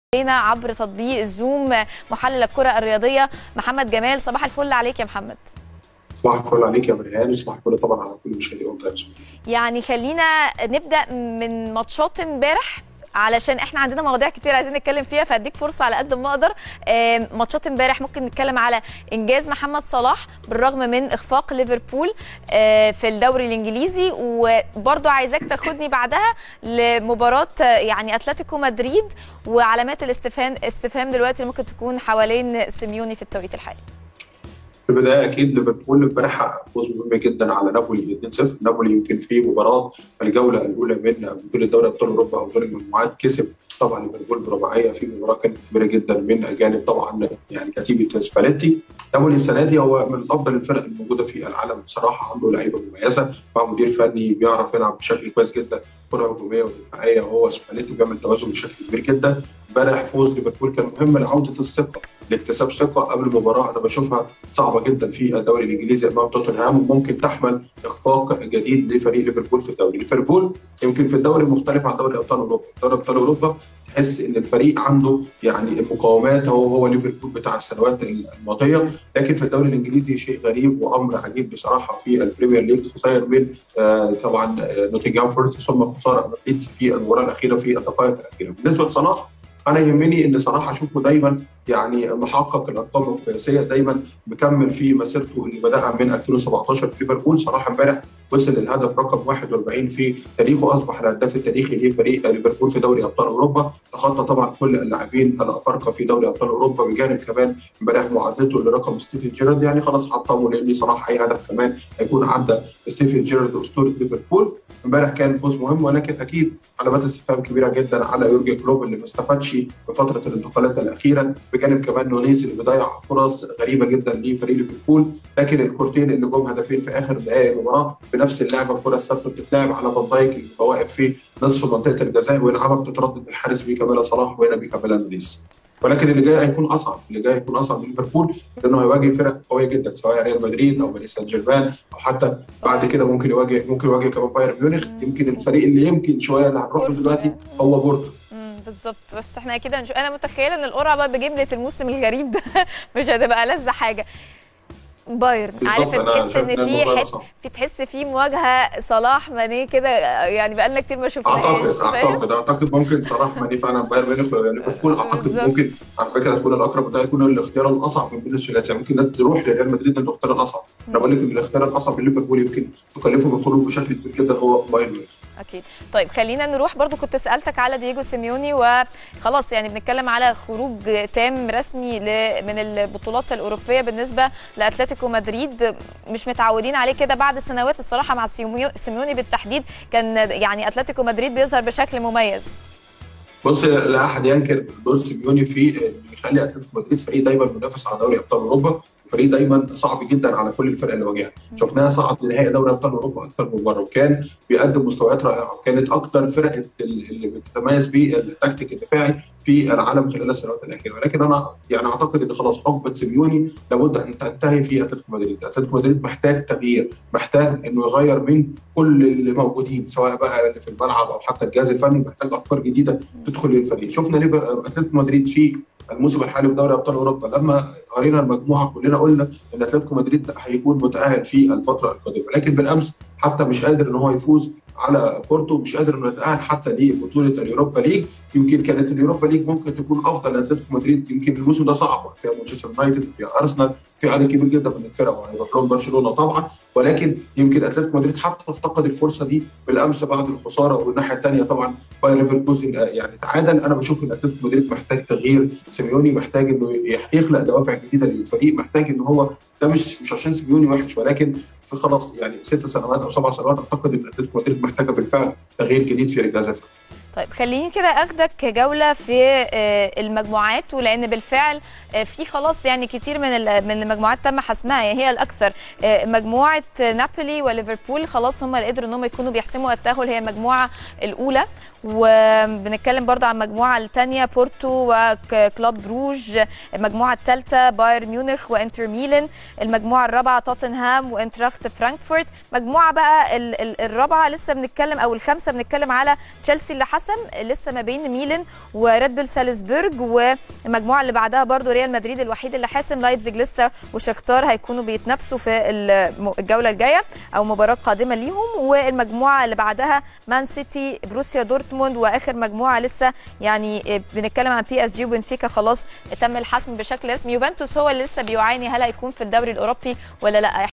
علينا عبر تطبيق زوم محلل الكره الرياضيه محمد جمال صباح الفل عليك يا محمد صباح الفل عليك يا مريان وصباح الفل طبعا على كل مشاهدي اون تايم يعني خلينا نبدا من ماتشات امبارح علشان احنا عندنا مواضيع كتير عايزين نتكلم فيها فاديك فرصه على قد ما اقدر ماتشات امبارح ممكن نتكلم على انجاز محمد صلاح بالرغم من اخفاق ليفربول في الدوري الانجليزي وبرضو عايزاك تاخدني بعدها لمباراه يعني اتلتيكو مدريد وعلامات الاستفهام استفهام دلوقتي اللي ممكن تكون حوالين سيميوني في التوقيت الحالي في البدايه اكيد ليفربول امبارح حقق فوز مهم جدا على نابولي 2-0 نابولي يمكن في مباراه الجوله الاولى من بطوله دوري ابطال اوروبا او دوري المجموعات كسب طبعا ليفربول برباعيه في مباراه كانت كبيره جدا من اجانب طبعا يعني كتيبه سباليتي نابولي السنه دي هو من افضل الفرق الموجوده في العالم بصراحه عنده لعيبه مميزه مع مدير فني بيعرف يلعب بشكل كويس جدا كره هجوميه ودفاعيه وهو سباليتي بيعمل توازن بشكل كبير جدا امبارح فوز ليفربول كان مهم لعوده الثقه لاكتساب ثقه قبل المباراه انا بشوفها صعبه جدا في الدوري الانجليزي امام توتنهام وممكن تحمل اخفاق جديد لفريق ليفربول في الدوري، ليفربول يمكن في الدوري مختلف عن دوري ابطال اوروبا، دوري ابطال اوروبا تحس ان الفريق عنده يعني المقاومات هو هو ليفربول بتاع السنوات الماضيه، لكن في الدوري الانجليزي شيء غريب وامر عجيب بصراحه في البريمير ليج خسائر من آه طبعا نوتنجهام فورست ثم خساره ليدز في المباراه الاخيره في الدقائق الاخيره، بالنسبه لصلاح انا يهمني ان صلاح اشوفه دايما يعني محقق الارقام القياسيه دايما مكمل في مسيرته اللي بداها من 2017 في ليفربول صلاح امبارح وصل للهدف رقم 41 في تاريخه اصبح الهداف التاريخي لفريق ليفربول في دوري ابطال اوروبا تخطى طبعا كل اللاعبين الافارقه في دوري ابطال اوروبا بجانب كمان امبارح معادلته لرقم ستيفن جيرارد يعني خلاص حطمه لان صلاح اي هدف كمان هيكون عدى ستيفن جيرارد اسطوره ليفربول امبارح كان فوز مهم ولكن اكيد علامات استفهام كبيره جدا على يورجن كلوب اللي ما استفادش في فتره الانتقالات الاخيره بجانب كمان نونيز اللي بيضيع فرص غريبه جدا لفريق ليفربول لكن الكورتين اللي جم هدفين في اخر دقائق المباراه بنفس اللعبه فرص ثابته بتتلعب على فان دايك اللي واقف في نصف منطقه الجزاء واللعبه بتتردد الحارس بيكملها صلاح وهنا بيكملها نونيز ولكن اللي جاي هيكون اصعب اللي جاي هيكون اصعب ليفربول لانه هيواجه فرق قويه جدا سواء ريال مدريد او باريس سان جيرمان او حتى بعد كده ممكن يواجه ممكن يواجه كمان بايرن ميونخ يمكن الفريق اللي يمكن شويه اللي هنروح له دلوقتي هو بورتو بالظبط بس احنا اكيد هنشوف انا متخيله ان القرعه بقى بجمله الموسم الغريب ده مش هتبقى لذة حاجه بايرن عارف تحس ان في حت في تحس في مواجهه صلاح ماني كده يعني بقى لنا كتير ما شفناهاش اعتقد اعتقد اعتقد ممكن صلاح ماني فعلا بايرن ميونخ ليفربول اعتقد بالزبط. ممكن على فكره تكون الاقرب ده يكون الاختيار الاصعب من بين الثلاثه يعني ممكن الناس تروح لريال مدريد انه الاختيار الاصعب انا بقول لك ان الاختيار الاصعب لليفربول يمكن تكلفه بالخروج بشكل كبير جدا هو بايرن ميونخ اكيد طيب خلينا نروح برضو كنت سالتك على دييجو سيميوني وخلاص يعني بنتكلم على خروج تام رسمي من البطولات الاوروبيه بالنسبه لاتلتيكو مدريد مش متعودين عليه كده بعد سنوات الصراحه مع سيميوني بالتحديد كان يعني اتلتيكو مدريد بيظهر بشكل مميز بص لا احد ينكر دور سيميوني في بيخلي اتلتيكو مدريد فريق دايما منافس على دوري ابطال اوروبا فريق دايما صعب جدا على كل الفرق اللي واجهها شفناها صعد لنهائي دوري ابطال اوروبا اكثر من مره وكان بيقدم مستويات رائعه وكانت اكثر فرق اللي بتتميز بالتكتيك الدفاعي في العالم خلال السنوات الاخيره ولكن انا يعني اعتقد ان خلاص حقبه سيميوني لابد ان تنتهي في اتلتيكو مدريد اتلتيكو مدريد محتاج تغيير محتاج انه يغير من كل اللي موجودين سواء بقى اللي في الملعب او حتى الجهاز الفني محتاج افكار جديده تدخل للفريق شفنا ليه اتلتيكو مدريد في الموسم الحالي في دوري ابطال اوروبا لما قرينا المجموعه كلنا قلنا ان اتلتيكو مدريد هيكون متاهل في الفتره القادمه لكن بالامس حتى مش قادر ان هو يفوز على بورتو مش قادر انه يتاهل حتى لبطوله اليوروبا ليج يمكن كانت اليوروبا ليج ممكن تكون افضل لاتلتيكو مدريد يمكن الموسم ده صعب فيها مانشستر يونايتد فيها ارسنال في عدد كبير جدا من الفرق وهيروح لهم برشلونه طبعا ولكن يمكن اتلتيكو مدريد حتى افتقد الفرصه دي بالامس بعد الخساره والناحيه الثانيه طبعا باير ليفركوزن يعني تعادل انا بشوف ان اتلتيكو مدريد محتاج تغيير سيميوني محتاج انه يخلق دوافع جديده للفريق محتاج ان هو ده مش مش عشان سيميوني وحش ولكن في خلاص يعني ست سنوات او سبع سنوات اعتقد ان اتلتيكو مدريد محتاجه بالفعل تغيير جديد في الجهاز الفني طيب خليني كده اخدك جوله في المجموعات ولان بالفعل في خلاص يعني كتير من من المجموعات تم حسمها يعني هي الاكثر مجموعه نابولي وليفربول خلاص هم اللي قدروا ان هم يكونوا بيحسموا التاهل هي المجموعه الاولى وبنتكلم برضو عن المجموعه الثانيه بورتو وكلوب بروج المجموعه الثالثه بايرن ميونخ وانتر ميلان المجموعه الرابعه توتنهام وانتراخت فرانكفورت مجموعه بقى الرابعه لسه بنتكلم او الخامسه بنتكلم على تشيلسي اللي حسم لسه ما بين ميلان وريد بول سالزبورج والمجموعه اللي بعدها برضو ريال مدريد الوحيد اللي حاسم لايبزيج لسه وشختار هيكونوا بيتنافسوا في الجوله الجايه او مباراه قادمه ليهم والمجموعه اللي بعدها مان سيتي بروسيا دورتموند واخر مجموعه لسه يعني بنتكلم عن بي اس جي وبنفيكا خلاص تم الحسم بشكل رسمي يوفنتوس هو اللي لسه بيعاني هل هيكون في الدوري الاوروبي ولا لا